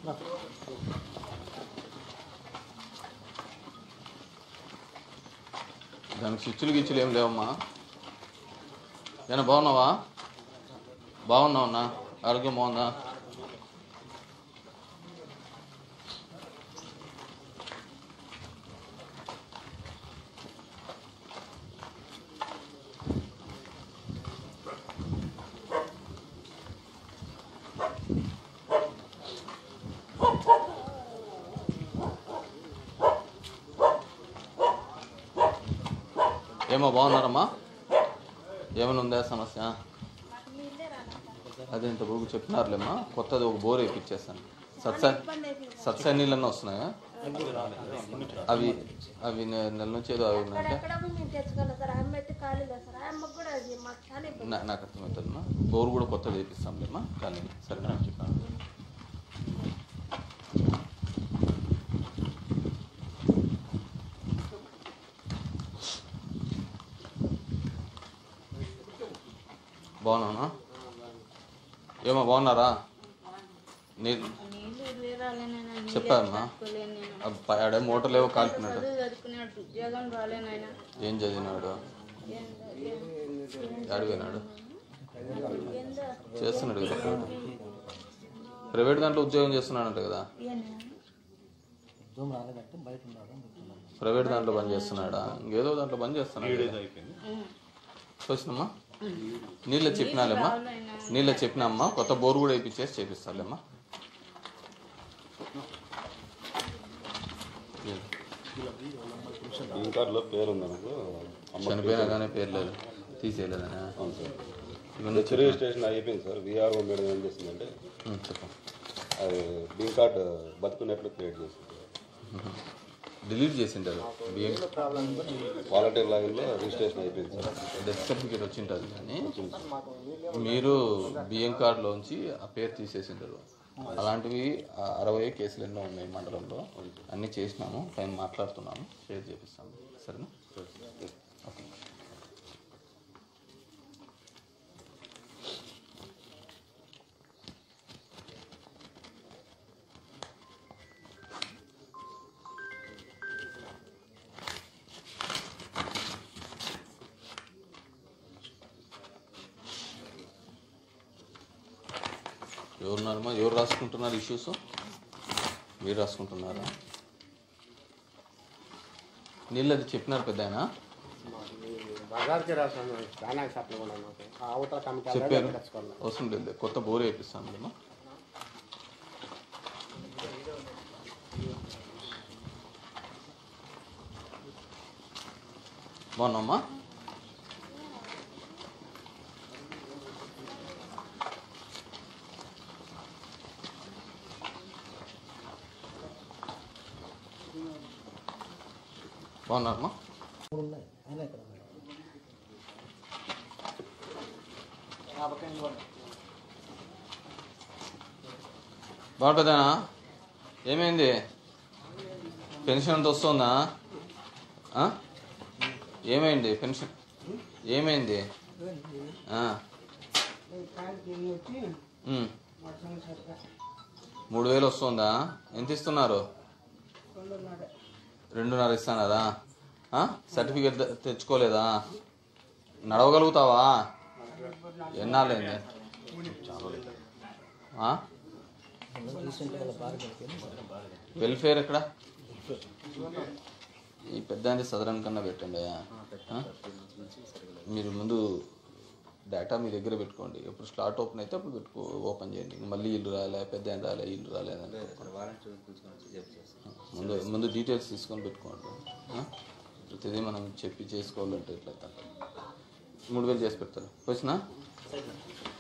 దానికి స్విచ్లు గిచ్చులు ఏం లేవమ్మా ఏనా బాగున్నావా బాగున్నావన్నా ఆరోగ్యం బాగుందా ఏమో బాగున్నారమ్మా ఏమైనా ఉందా సమస్య అదే ఇంత బుక్ చెప్పినారులేమ్మా కొత్తది ఒక బోర్ వేయించేస్తాను సత్సా సత్సా నీళ్ళన్నా వస్తున్నాయా అవి అవి నె- నెల నుంచి ఏదో అవి ఉన్నాయంటే ఎక్కడ మేము తెచ్చుకోలేదు సార్ అమ్మ అయితే ఖాళీ లేదు సార్ అమ్మకు కూడా అది మాకు చాలా ఇబ్బంది నా- నాకు అర్థమవుతుందమ్మా బోర్ కూడా కొత్తది వేపిస్తాంలేమ్మా కానీ సరేనా చెప్పాను బాగున్నానా ఏమో బాగున్నారా నీళ్ళు నీళ్ళు రాలేనైనా నీళ్ళు చెప్పామ్మా తట్టుకోలేను నేను అబ్బా, ఆడే మోటార్లు ఏవో కాల్పినాడు చదువు చదువుకున్నాడు ఉద్యోగం రాలేనైనా ఏం చదివినాడు అడిగినాడు చేస్తున్నాడు కదా ప్రైవేట్ ప్రైవేట్ దాంట్లో ఉద్యోగం చేస్తున్నాడంట కదా ప్రైవేట్ దాంట్లో పని చేస్తున్నాడా ఇంకేదో దాంట్లో పని చేస్తున్నాడు కదా. వచ్చినమ్మా నీళ్ళ చెప్పినాలేమ్మా నీళ్ళ చెప్పినామ్మా కొత్త బోర్ కూడా వేయించేసి చేపిస్తాలేమ్మా గ్రీన్ కార్డులో పేరు ఉంది నాకు చనిపోయినా కానీ పేరు లేదు తీసేయలేదనా అవును సార్ ఇవన్నీ హెచ్ రిజిస్ట్రేషన్ అయిపోయింది సార్ విఆర్ఓ మేడం ఏం చేసిందంటే ఉం, చెప్పండి అది గ్రీన్ కార్డు బతుకున్నట్లు క్రియేట్ చేసింది డిలీట్ చేసింటారు బియ్యం వాలంటీర్ లాగిన్లో రిజిస్ట్రేషన్ అయిపోయింది సార్ డెత్ సర్టిఫికేట్ వచ్చింటుంది కానీ మీరు బియ్యం కార్డులోంచి ఆ పేరు తీసేసింటారు అలాంటివి ఆ అరవై కేసులు ఎన్నో ఉన్నాయి మండలంలో అన్నీ చేసినాము పైన మాట్లాడుతున్నాము షేర్ చేపిస్తాము సరేనా ఓకే ఎవరున్నారమ్మా ఎవరు రాసుకుంటున్నారు ఇష్యూస్ మీరు రాసుకుంటున్నారా నీళ్ళు అది చెప్పినారు పెద్ద ఆయన బజార్కి రాసాను దానాకి సప్లై కూడా నాకు ఆ అవతల కమిటీ చెప్పారు తెచ్చుకోవాలి అవసరం లేదు కొత్త బోర్ వేపిస్తాను అమ్మా బాగున్నామ్మా బాగున్నారమ్మా బాగుంటుందా ఏమైంది పెన్షన్ అంత వస్తుందా ఆ? ఏమైంది పెన్షన్ ఏమైంది ఆ. ఉమ్. మూడు వేలు వస్తుందా ఎంత ఇస్తున్నారు రెండున్నర ఇస్తున్నారా ఆ? సర్టిఫికేట్ తె- తెచ్చుకోలేదా నడవగలుగుతావా ఎన్నాళ్ళైంది ఆ? వెల్ఫేర్ ఎక్కడ ఈ పెద్ద సదరన్ కన్నా పెట్టండి ఆ? మీరు ముందు డేటా మీ దగ్గర పెట్టుకోండి ఎప్పుడు స్లాట్ ఓపెన్ అయితే అప్పుడు పెట్టుకో ఓపెన్ చేయండి ఇంక మళ్ళీ ఇల్లు రాలే పెద్ద ఆయన రాలే ఇల్లు రాలేదని ముందు ముందు డీటెయిల్స్ తీసుకొని పెట్టుకోండి ఆ? ప్రతిదీ మనం చెప్పి చేసుకోవాలంటే ఇట్లా మూడు వేలు చేసి పెడతారు వచ్చినా